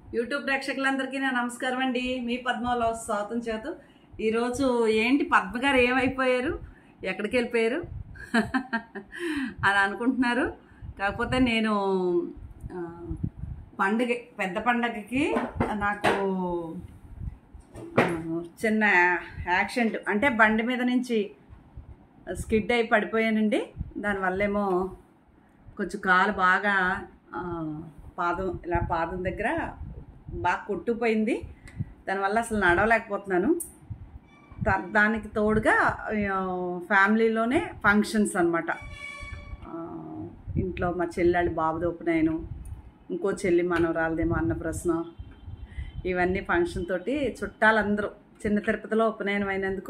YouTube ప్రేక్షకులందరికీ నా నమస్కారం అండి మీ పద్మలో స్వాగతం చేతు ఈరోజు ఏంటి పద్మ గారు ఏమైపోయారు ఎక్కడికి వెళ్ళిపోయారు అని అనుకుంటున్నారు కాకపోతే నేను ఆ, పండుగ పెద్ద పండగకి నాకు ఆ, చిన్న యాక్సిడెంట్ అంటే బండి మీద నుంచి స్కిడ్ అయి పడిపోయానండి దానివల్లేమో కొంచెం కాలు బాగా ఆ, పాదం ఇలా పాదం దగ్గర బాగా కొట్టుకుపోయింది దానివల్ల అసలు నడవలేకపోతున్నాను దా- దానికి తోడుగా ఆ, ఫ్యామిలీలోనే ఫంక్షన్స్ అనమాట ఇంట్లో మా చెల్లెళ్ళు బాబు దోపునాయను ఇంకో చెల్లి మనవరాలదేమో అన్నప్రశ్న ఇవన్నీ ఫంక్షన్ తోటి చుట్టాలందరూ చిన్న తిరుపతిలో ఉపనయనం అయినందుకు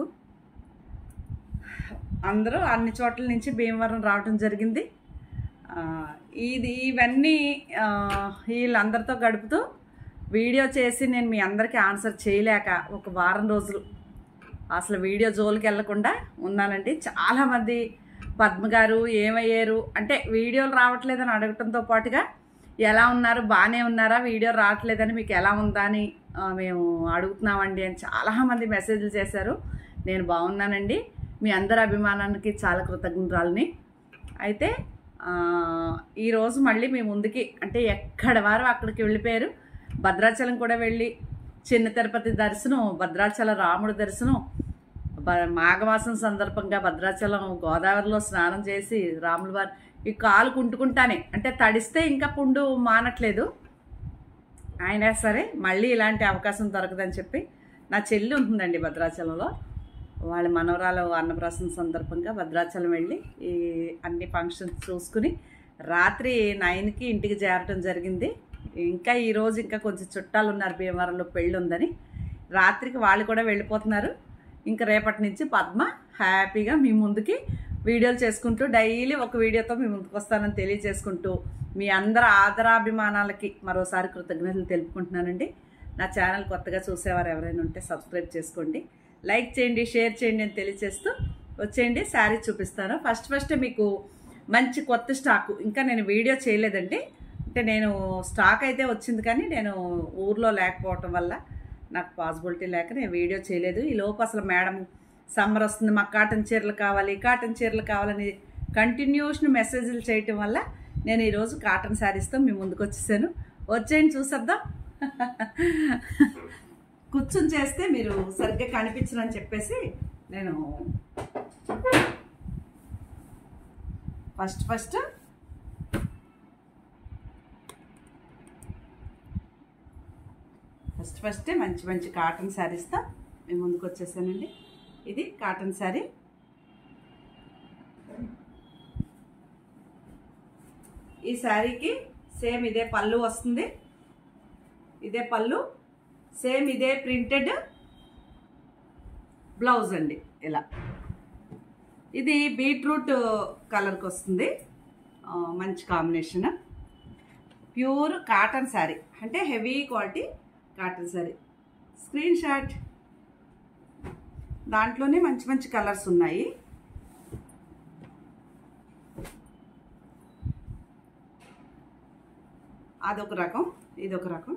అందరూ అన్ని చోట్ల నుంచి భీమవరం రావడం జరిగింది ఆ, ఇది ఇవన్నీ ఆ, వీళ్ళందరితో గడుపుతూ వీడియో చేసి నేను మీ అందరికీ ఆన్సర్ చేయలేక ఒక వారం రోజులు అసలు వీడియో జోలికి వెళ్లకుండా ఉన్నానండి చాలామంది పద్మ గారు ఏమయ్యారు అంటే వీడియోలు రావట్లేదని అడగటంతో పాటుగా ఎలా ఉన్నారు బాగానే ఉన్నారా వీడియో రావట్లేదని మీకు ఎలా ఉందా అని ఆ, మేము అడుగుతున్నామండి అని చాలామంది మెసేజ్లు చేశారు నేను బాగున్నానండి మీ అందరి అభిమానానికి చాలా కృతజ్ఞతలని అయితే ఆ, ఈరోజు మళ్ళీ మీ ముందుకి అంటే ఎక్కడ వారు అక్కడికి వెళ్ళిపోయారు భద్రాచలం కూడా వెళ్ళి చిన్న తిరుపతి దర్శనం భద్రాచల రాముడి దర్శనం బ- మాఘమాసం సందర్భంగా భద్రాచలం గోదావరిలో స్నానం చేసి రాముల వారి ఈ కాలు కుంటుకుంటానే అంటే తడిస్తే ఇంకా పుండు మానట్లేదు అయినా సరే మళ్ళీ ఇలాంటి అవకాశం దొరకదని చెప్పి నా చెల్లి ఉంటుందండి భద్రాచలంలో వాళ్ళ మనవరాలు అన్నప్రాసన సందర్భంగా భద్రాచలం వెళ్ళి ఈ అన్ని ఫంక్షన్స్ చూసుకుని రాత్రి నైన్కి ఇంటికి చేరటం జరిగింది ఇంకా ఈరోజు ఇంకా కొంచెం చుట్టాలు ఉన్నారు భీమవరంలో పెళ్ళి ఉందని రాత్రికి వాళ్ళు కూడా వెళ్ళిపోతున్నారు ఇంకా రేపటి నుంచి పద్మ హ్యాపీగా మీ ముందుకి వీడియోలు చేసుకుంటూ డైలీ ఒక వీడియోతో మీ ముందుకు వస్తానని తెలియజేసుకుంటూ మీ అందరి ఆదరాభిమానాలకి మరోసారి కృతజ్ఞతలు తెలుపుకుంటున్నానండి నా ఛానల్ కొత్తగా చూసేవారు ఎవరైనా ఉంటే సబ్స్క్రైబ్ చేసుకోండి లైక్ చేయండి షేర్ చేయండి అని తెలియజేస్తూ వచ్చేయండి శారీ చూపిస్తాను ఫస్ట్ ఫస్ట్ మీకు మంచి కొత్త స్టాకు ఇంకా నేను వీడియో చేయలేదండి అంటే నేను స్టాక్ అయితే వచ్చింది కానీ నేను ఊర్లో లేకపోవటం వల్ల నాకు పాసిబిలిటీ లేక నేను వీడియో చేయలేదు ఈ లోపు అసలు మేడం సమ్మర్ వస్తుంది మాకు కాటన్ చీరలు కావాలి కాటన్ చీరలు కావాలని కంటిన్యూషన్ మెసేజ్లు చేయటం వల్ల నేను ఈరోజు కాటన్ శారీస్తో మీ ముందుకు వచ్చేసాను వచ్చేయండి చూసేద్దాం కూర్చుని చేస్తే మీరు సరిగ్గా కనిపించరని చెప్పేసి నేను ఫస్ట్ ఫస్ట్ ఫస్ట్ ఫస్టే మంచి మంచి కాటన్ శారీస్తో మేము ముందుకు వచ్చేసానండి ఇది కాటన్ శారీ ఈ శారీకి సేమ్ ఇదే పళ్ళు వస్తుంది ఇదే పళ్ళు సేమ్ ఇదే ప్రింటెడ్ బ్లౌజ్ అండి ఇలా ఇది బీట్రూట్ కలర్కి వస్తుంది ఆ, మంచి కాంబినేషన్ ప్యూర్ కాటన్ శారీ అంటే heavy quality cotton sari screen shot దాంట్లోనే మంచి మంచి కలర్స్ ఉన్నాయి అదొక రకం ఇదొక రకం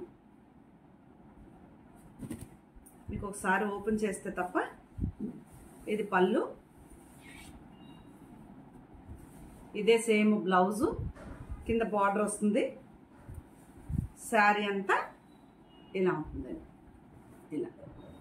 మీకు ఒకసారి ఓపెన్ చేస్తే తప్ప ఇది పళ్ళు ఇదే సేమ్ బ్లౌజు కింద బార్డర్ వస్తుంది శారీ అంతా ఇలా ఉంటుందండి ఇలా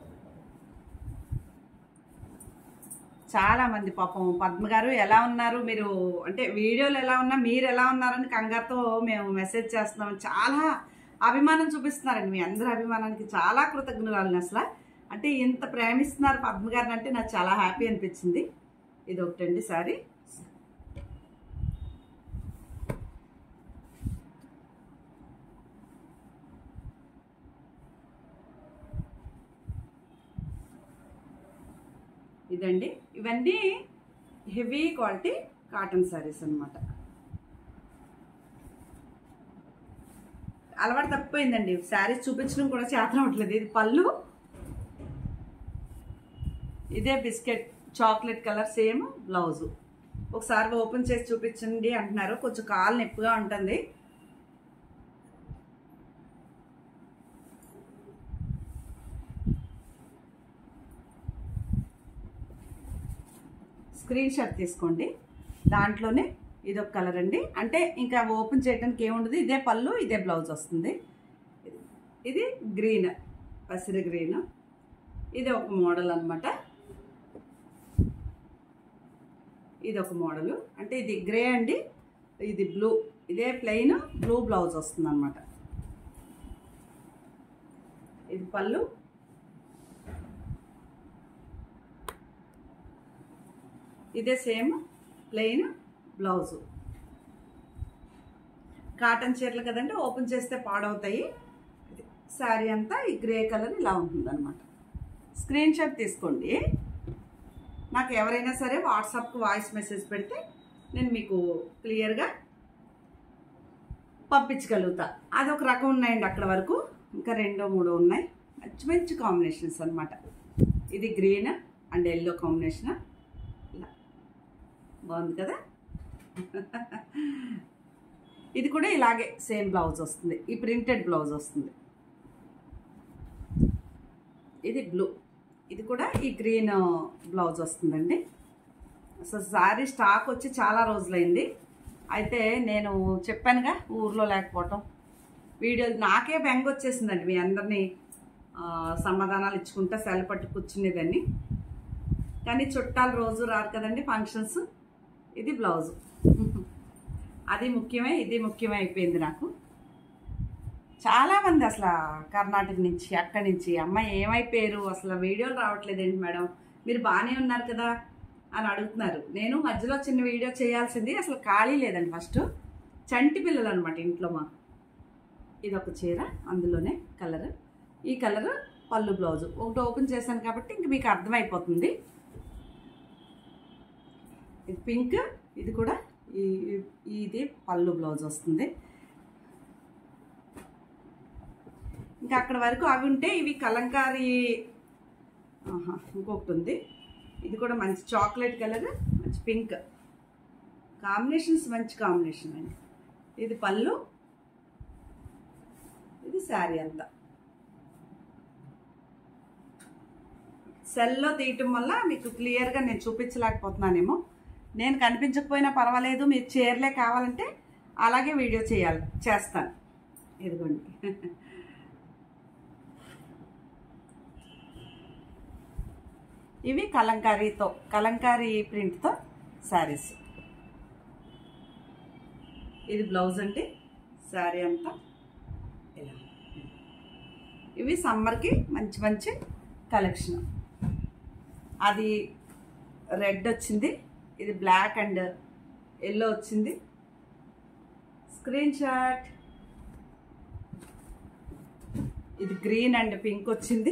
చాలా మంది పాపం పద్మ గారు ఎలా ఉన్నారు మీరు అంటే వీడియోలు ఎలా ఉన్నా మీరు ఎలా ఉన్నారని కంగారుతో మేము మెసేజ్ చేస్తున్నాం చాలా అభిమానం చూపిస్తున్నారండి మీ అందరి అభిమానానికి చాలా కృతజ్ఞరాలు అసలు అంటే ఇంత ప్రేమిస్తున్నారు పద్మ గారిని అంటే నాకు చాలా హ్యాపీ అనిపించింది ఇది ఒకటండి సారీ ఇదండి ఇవన్నీ హెవీ క్వాలిటీ కాటన్ శారీస్ అన్నమాట అలవాటు తప్పిపోయిందండి శారీస్ చూపించడం కూడా చేతనం అవట్లేదు ఇది పళ్ళు ఇదే biscuit chocolate colour same blouse ఒకసారి ఓపెన్ చేసి చూపించండి అంటున్నారు కొంచెం కాలు నొప్పిగా ఉంటుంది స్క్రీన్ షాట్ తీసుకోండి దాంట్లోనే ఇది ఒక కలర్ అండి అంటే ఇంకా ఓపెన్ చేయడానికి ఏముండదు ఇదే పళ్ళు ఇదే బ్లౌజ్ వస్తుంది ఇది గ్రీన్ పసిరి గ్రీన్ ఇది ఒక మోడల్ అనమాట ఇది ఒక మోడలు అంటే ఇది గ్రే అండి ఇది బ్లూ ఇదే ప్లెయిన్ బ్లూ బ్లౌజ్ వస్తుంది అనమాట ఇది పళ్ళు ఇదే సేమ్ ప్లెయిన్ బ్లౌజు కాటన్ చీరలు కదండి ఓపెన్ చేస్తే పాడవుతాయి ఇది శారీ అంతా ఈ గ్రే కలర్ ఇలా ఉంటుందన్నమాట స్క్రీన్ షాట్ తీసుకోండి నాకు ఎవరైనా సరే వాట్సాప్కి వాయిస్ మెసేజ్ పెడితే నేను మీకు క్లియర్గా పంపించగలుగుతా అది ఒక రకం ఉన్నాయండి అక్కడ వరకు ఇంకా రెండో మూడో ఉన్నాయి మంచి మంచి కాంబినేషన్స్ అనమాట ఇది గ్రీన్ అండ్ ఎల్లో కాంబినేషన్ ఇలా బాగుంది కదా ఇది కూడా ఇలాగే సేమ్ బ్లౌజ్ వస్తుంది ఈ ప్రింటెడ్ బ్లౌజ్ వస్తుంది ఇది బ్లూ ఇది కూడా ఈ గ్రీన్ బ్లౌజ్ వస్తుందండి అసలు శారీ స్టాక్ వచ్చి చాలా రోజులైంది అయితే నేను చెప్పానుగా ఊర్లో లేకపోవటం వీడియో నాకే బెంగ వచ్చేసిందండి మీ అందరినీ ఆ, సమాధానాలు ఇచ్చుకుంటా సెల పట్టు కూర్చునేదాన్ని కానీ చుట్టాలు రోజు రారు కదండి ఫంక్షన్స్ ఇది బ్లౌజు అది ముఖ్యమే ఇది ముఖ్యమే అయిపోయింది నాకు చాలామంది అసలు కర్ణాటక నుంచి అక్కడి నుంచి అమ్మాయి ఏమైపోయారు అసలు వీడియోలు రావట్లేదేంటి మేడం మీరు బాగానే ఉన్నారు కదా అని అడుగుతున్నారు నేను మధ్యలో చిన్న వీడియో చేయాల్సింది అసలు ఖాళీ లేదండి ఫస్ట్ చంటి పిల్లలు అనమాట ఇంట్లో మా ఇది ఒక చీర అందులోనే కలర్ ఈ కలర్ పళ్ళు బ్లౌజు ఒకటి ఓపెన్ చేశాను కాబట్టి ఇంక మీకు అర్థమైపోతుంది ఇది పింక్ ఇది కూడా ఈ ఇది పళ్ళు బ్లౌజ్ వస్తుంది ఇంకా అక్కడ వరకు అవి ఉంటే ఇవి కలంకారీ ఆహా, ఇంకొకటి ఉంది ఇది కూడా మంచి చాక్లెట్ కలర్ మంచి పింక్ కాంబినేషన్స్ మంచి కాంబినేషన్ అండి ఇది పళ్ళు ఇది శారీ అంతా సెల్లో తీయటం వల్ల మీకు క్లియర్గా నేను చూపించలేకపోతున్నానేమో నేను కనిపించకపోయినా పర్వాలేదు మీరు చీరలే కావాలంటే అలాగే వీడియో చేయాలి చేస్తాను ఇదిగోండి ఇవి కలంకారీతో కలంకారీ ప్రింట్తో శారీస్ ఇది బ్లౌజ్ అండి శారీ అంతా ఇలా ఇవి సమ్మర్కి మంచి మంచి కలెక్షన్ అది రెడ్ వచ్చింది ఇది బ్లాక్ అండ్ ఎల్లో వచ్చింది స్క్రీన్ షాట్ ఇది గ్రీన్ అండ్ పింక్ వచ్చింది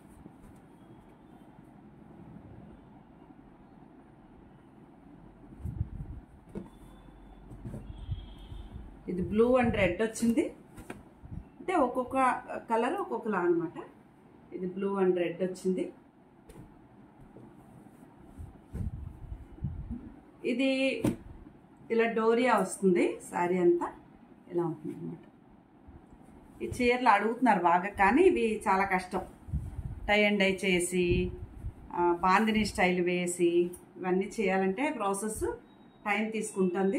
ఇది బ్లూ అండ్ రెడ్ వచ్చింది అంటే ఒక్కొక్క కలర్ ఒక్కొక్కలా అనమాట ఇది బ్లూ అండ్ రెడ్ వచ్చింది ఇది ఇలా డోరియా వస్తుంది శారీ అంతా ఇలా ఉంటుంది అనమాట ఈ చీరలు అడుగుతున్నారు బాగా కానీ ఇవి చాలా కష్టం టై అండ్ డై చేసి ఆ, బాందిని స్టైల్ వేసి ఇవన్నీ చేయాలంటే ప్రాసెస్ టైం తీసుకుంటుంది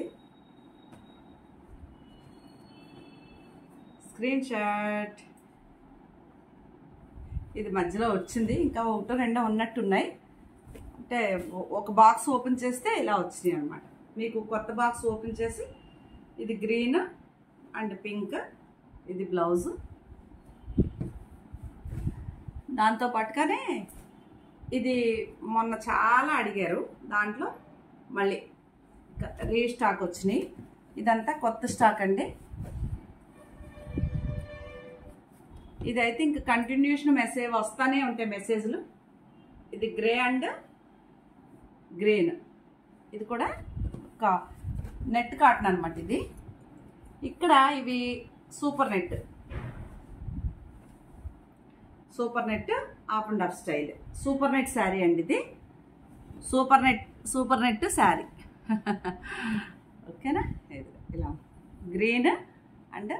స్క్రీన్ షాట్ ఇది మధ్యలో వచ్చింది ఇంకా ఒకటో రెండో ఉన్నట్టున్నాయి అంటే ఒ- ఒక బాక్స్ ఓపెన్ చేస్తే ఇలా వచ్చినాయి అనమాట మీకు కొత్త బాక్స్ ఓపెన్ చేసి ఇది గ్రీన్ అండ్ పింక్ ఇది బ్లౌజ్ దాంతో పాటుగానే ఇది మొన్న చాలా అడిగారు దాంట్లో మళ్ళీ రీస్టాక్ వచ్చినాయి ఇదంతా కొత్త స్టాక్ అండి ఇదైతే ఇంక కంటిన్యూషన్ మెసేజ్ వస్తానే ఉంటాయి మెసేజ్లు ఇది గ్రే అండ్ గ్రీన్ ఇది కూడా కా నెట్ కాటన్ అనమాట ఇది ఇక్కడ ఇవి super net super net half and half style super net sari అండి ఇది super net super net sari ఓకేనా ఇది ఇలా గ్రీన్ అండ్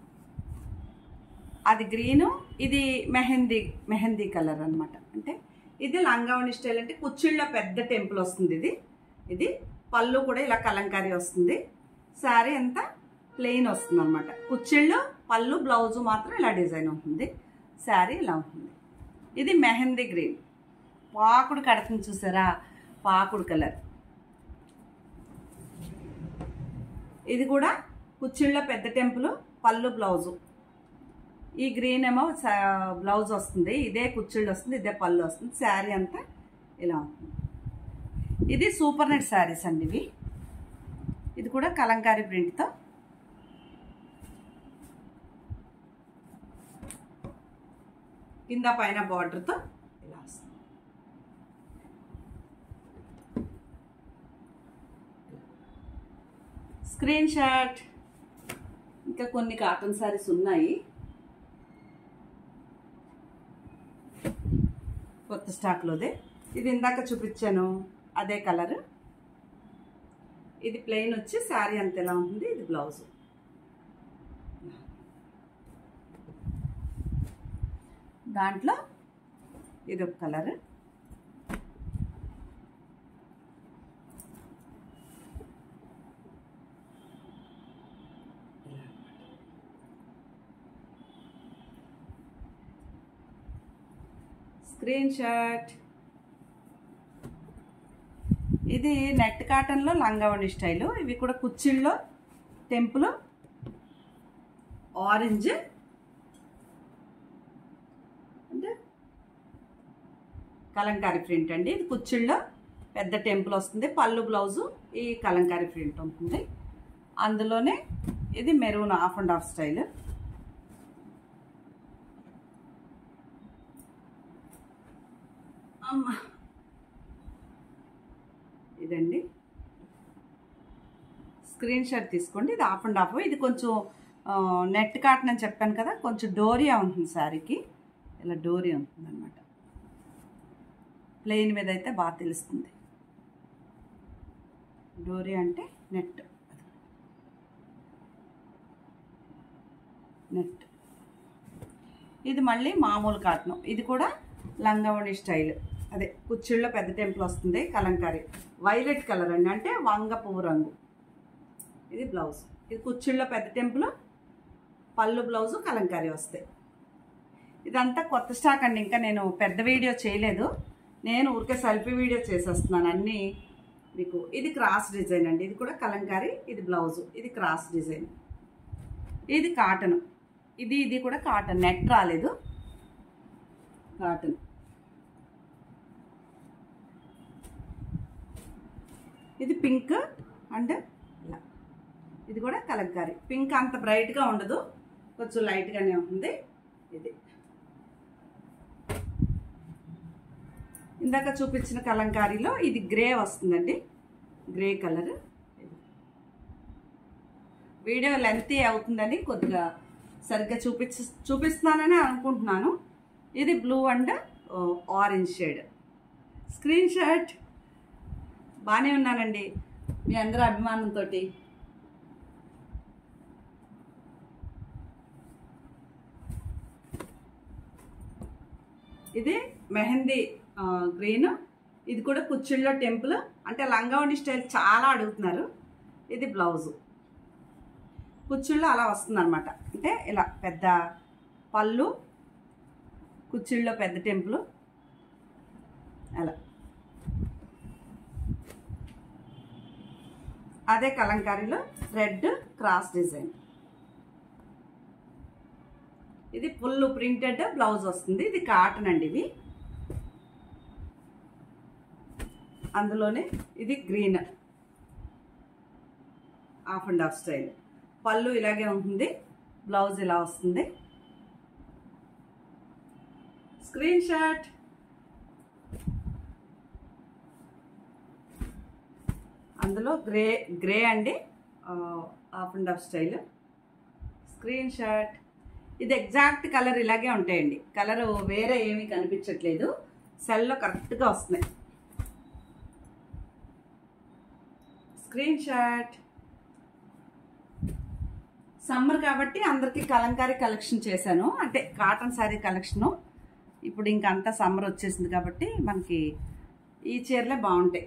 అది గ్రీను ఇది మెహందీ మెహందీ కలర్ అన్నమాట అంటే ఇది లంగావణి స్టైల్ అంటే కుచ్చిళ్ళ పెద్ద టెంపుల్ వస్తుంది ఇది ఇది పళ్ళు కూడా ఇలా కలంకారీ వస్తుంది శారీ అంతా ప్లెయిన్ వస్తుంది అనమాట కుచ్చిళ్ళు పళ్ళు బ్లౌజు మాత్రం ఇలా డిజైన్ ఉంటుంది శారీ ఇలా ఉంటుంది ఇది మెహందీ గ్రీన్ పాకుడు కడుతుంది చూసారా పాకుడు కలర్ ఇది కూడా కుచ్చిళ్ళ పెద్ద టెంపుల్ పళ్ళు బ్లౌజు ఈ గ్రీన్ ఏమో సా- బ్లౌజ్ వస్తుంది ఇదే కుచ్చిళ్ళు వస్తుంది ఇదే పళ్ళు వస్తుంది శారీ అంతా ఇలా ఉంటుంది ఇది సూపర్ నెట్ శారీస్ అండి ఇవి ఇది కూడా కలంకారీ ప్రింట్తో కింద పైన బార్డర్తో ఇలా వస్తుంది స్క్రీన్ షాట్ ఇంకా కొన్ని కాటన్ శారీస్ ఉన్నాయి కొత్త స్టాక్లోదే ఇది ఇందాక చూపించాను అదే కలర్ ఇది ప్లెయిన్ వచ్చి శారీ అంత ఎలా ఉంటుంది ఇది బ్లౌజ్ దాంట్లో ఇది ఒక కలర్ స్క్రీన్ షాట్ ఇది నెట్ కాటన్లో లంగావణి స్టైలు ఇవి కూడా కుచ్చిళ్ళలో టెంపుల్ ఆరెంజ్ అంటే కలంకారీ ప్రింట్ అండి ఇది కుచ్చిళ్ళలో పెద్ద టెంపుల్ వస్తుంది పళ్ళు బ్లౌజు ఈ కలంకారీ ప్రింట్ ఉంటుంది అందులోనే ఇది maroon half and half style అమ్మా ఇదండి స్క్రీన్ షాట్ తీసుకోండి ఇది హాఫ్ అండ్ హాఫ్ ఇది కొంచెం ఆ, నెట్ కాటన్ అని చెప్పాను కదా కొంచెం డోరియా ఉంటుంది శారీకి ఇలా డోరియా ఉంటుంది అనమాట ప్లెయిన్ మీద అయితే బాగా తెలుస్తుంది డోరియా అంటే నెట్ నెట్ ఇది మళ్ళీ మామూలు కాటన్ ఇది కూడా లంగావణి స్టైల్ అదే కుచ్చిళ్ళలో పెద్ద టెంపుల్ వస్తుంది కలంకారీ వైలెట్ కలర్ అండి అంటే వంగ పువ్వు రంగు ఇది బ్లౌజ్ ఇది కుచ్చిళ్ళలో పెద్ద టెంపుల్ పళ్ళు బ్లౌజు కలంకారీ వస్తాయి ఇదంతా కొత్త స్టాక్ అండి ఇంకా నేను పెద్ద వీడియో చేయలేదు నేను ఊరికే సెల్ఫీ వీడియో చేసేస్తున్నాను అన్నీ మీకు ఇది క్రాస్ డిజైన్ అండి ఇది కూడా కలంకారీ ఇది బ్లౌజు ఇది క్రాస్ డిజైన్ ఇది కాటన్ ఇది ఇది కూడా కాటన్ నెట్ రాలేదు కాటన్ ఇది పింక్ అండ్ ఇలా ఇది కూడా కలంకారీ పింక్ అంత బ్రైట్గా ఉండదు కొంచెం లైట్గానే ఉంటుంది ఇది ఇందాక చూపించిన కలంకారీలో ఇది గ్రే వస్తుందండి గ్రే కలర్ వీడియో లెంతీ అవుతుందని కొద్దిగా సరిగ్గా చూపించ చూపిస్తున్నానని అనుకుంటున్నాను ఇది blue and orange shade screen shot బాగానే ఉన్నానండి మీ అందరి అభిమానంతో ఇది మెహందీ ఆ, గ్రీన్ ఇది కూడా కుచ్చిళ్ళో టెంపుల్ అంటే లంగావణి స్టైల్ చాలా అడుగుతున్నారు ఇది బ్లౌజు కుచ్చిళ్ళు అలా వస్తుందన్నమాట అంటే ఇలా పెద్ద పళ్ళు కుచ్చిళ్ళలో పెద్ద టెంపుల్ అలా అదే కలంకారీలో రెడ్ క్రాస్ డిజైన్ ఇది ఫుల్ ప్రింటెడ్ బ్లౌజ్ వస్తుంది ఇది కాటన్ అండి ఇవి అందులోనే ఇది green half and half style పళ్ళు ఇలాగే ఉంటుంది బ్లౌజ్ ఇలా వస్తుంది స్క్రీన్ షాట్ అందులో గ్రే గ్రే అండి half and half style screen shot ఇది ఎగ్జాక్ట్ కలర్ ఇలాగే ఉంటాయండి కలర్ వేరే ఏమీ కనిపించట్లేదు సెల్లో కరెక్ట్గా వస్తున్నాయి స్క్రీన్ షాట్ సమ్మర్ కాబట్టి అందరికీ కలంకారీ కలెక్షన్ చేశాను అంటే కాటన్ శారీ కలెక్షను ఇప్పుడు ఇంకా అంతా సమ్మర్ వచ్చేసింది కాబట్టి మనకి ఈ చీరలే బాగుంటాయి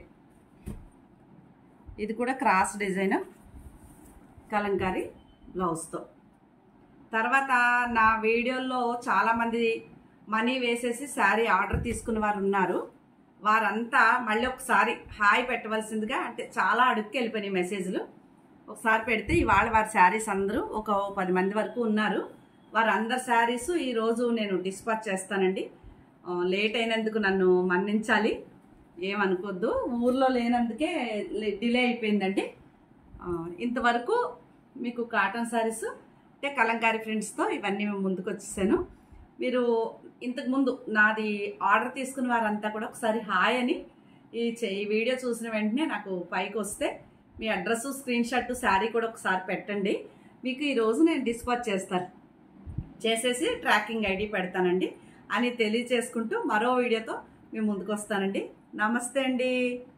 ఇది కూడా క్రాస్ డిజైన్ కలంకారీ బ్లౌజ్తో తర్వాత నా వీడియోల్లో చాలామంది మనీ వేసేసి శారీ ఆర్డర్ తీసుకున్న వారు ఉన్నారు వారంతా మళ్ళీ ఒకసారి హాయ్ పెట్టవలసిందిగా అంటే చాలా అడుగుకి వెళ్ళిపోయినాయి మెసేజ్లు ఒకసారి పెడితే ఇవాళ వారి శారీస్ అందరూ ఒక పది మంది వరకు ఉన్నారు వారందరి శారీస్ ఈరోజు నేను డిస్పాచ్ చేస్తానండి ఆ, లేట్ అయినందుకు నన్ను మన్నించాలి ఏమనుకోద్దు ఊర్లో లేనందుకే లే- డిలే అయిపోయిందండి ఆ, ఇంతవరకు మీకు కాటన్ శారీస్ అంటే కలంకారీ ఫ్రెండ్స్తో ఇవన్నీ మేము ముందుకు వచ్చేసాను మీరు ఇంతకు ముందు నాది ఆర్డర్ తీసుకున్న వారంతా కూడా ఒకసారి హాయ్ అని ఈ చే- ఈ వీడియో చూసిన వెంటనే నాకు పైకి వస్తే మీ అడ్రస్ స్క్రీన్ షాట్ శారీ కూడా ఒకసారి పెట్టండి మీకు ఈరోజు నేను డిస్పాచ్ చేస్తాను చేసేసి ట్రాకింగ్ ఐడి పెడతానండి అని తెలియచేసుకుంటూ మరో వీడియోతో మేము ముందుకు వస్తానండి నమస్తే అండి